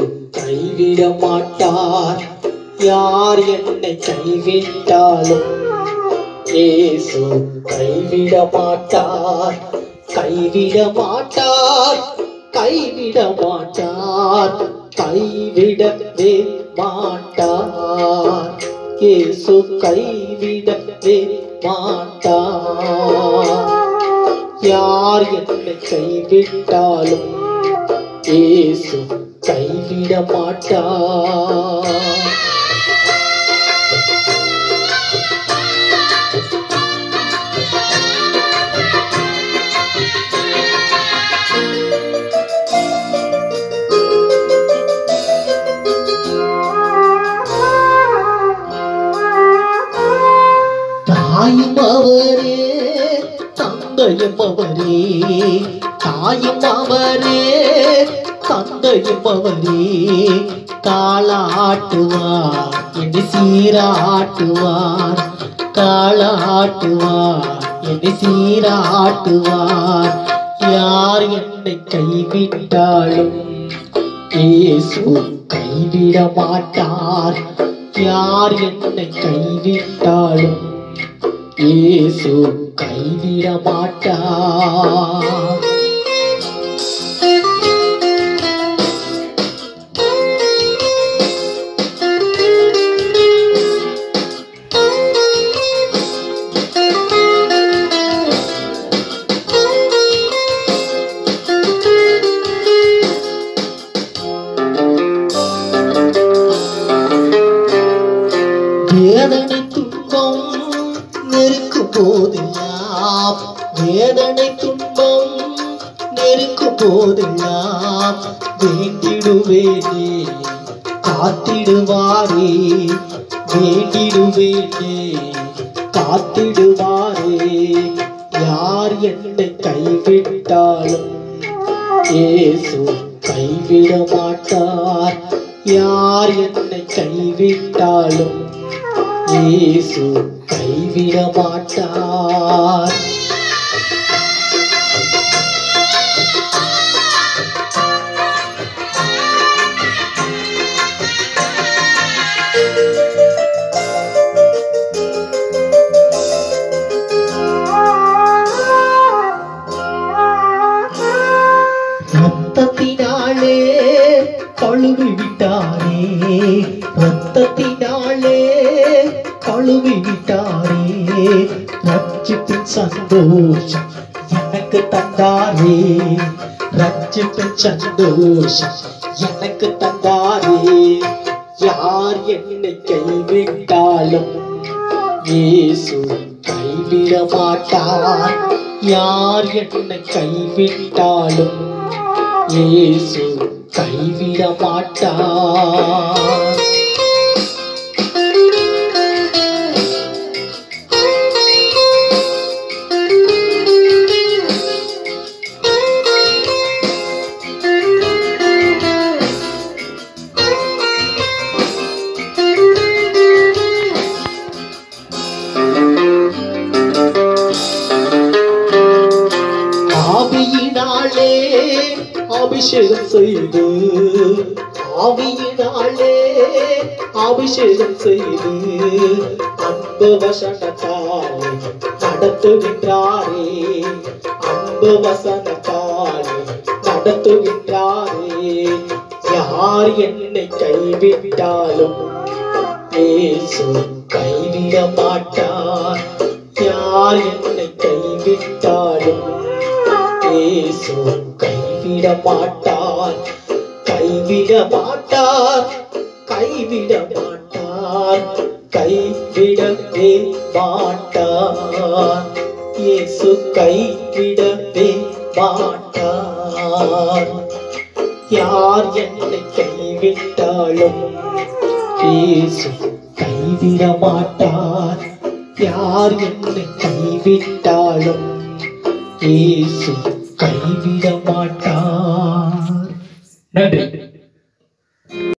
கைவிட மாட்டார் யார் என்னை கைவிட்டாலும் இயேசு கைவிட மாட்டார் கைவிட மாட்டார் கைவிட மாட்டார் கைவிடவே மாட்டார் இயேசு கைவிடவே மாட்டார் யார் என்னை கைவிட்டாலும் இயேசு கைவிட மாட்டார் தாயும் அவரே தந்தையும் அவரே தாயும் அவரே தந்தையும் அவரே காலாட்டுவார் என்னை சீராட்டுவார் காலாட்டுவார் என்னை சீராட்டுவார் யார் என்னை கைவிட்டாலும் இயேசு கைவிட மாட்டார் யார் என்னை கைவிட்டாலும் இயேசு கைவிட மாட்டார் வேதனை துன்பம் நெருக்கும் போதெல்லாம் வேதனை துன்பம் நெருக்கும் போதெல்லாம் வேண்டிடுவேனே காத்திடுவாரே வேண்டிடுவேனே காத்திடுவாரே யார் என்னை கைவிட்டாலும் இயேசு கைவிட மாட்டார் யார் என்னை கைவிட்டாலும் இயேசு கைவிட மாட்டார் ரத்தத்தினாலே கழுவி விட்டாரே ரத்தத்தினாலே கழுவி விட்டாரே ரட்சிப்பின் சந்தோஷம் எனக்கு தந்தாரே ரட்சிப்பின் சந்தோஷம் எனக்கு தந்தாரே யார் என்னை கைவிட்டாலும் இயேசு கைவிட மாட்டார் யார் என்னை கைவிட்டாலும் இயேசு கைவிட மாட்டார் ஆவியினாலே அபிஷேகம் செய்து ஆவியினாலே அபிஷேகம் செய்து அன்பு வசனத்தாலே நடத்துகின்றாரே அன்பு வசனத்தாலே நடத்துகின்றாரே யார் என்னை கைவிட்டாலும் இயேசு கைவிட மாட்டார் யார் என்னை கைவிட்டாலும் இயேசு கைவிட மாட்டார் கைவிட மாட்டார் கைவிட மாட்டார் கைவிடவே மாட்டார் இயேசு கைவிடவே மாட்டார் யார் என்னை கைவிட்டாலும் இயேசு கைவிட மாட்டார் யார் என்னை கைவிட்டாலும் இயேசு கைவிட மாட்டார் நன்றி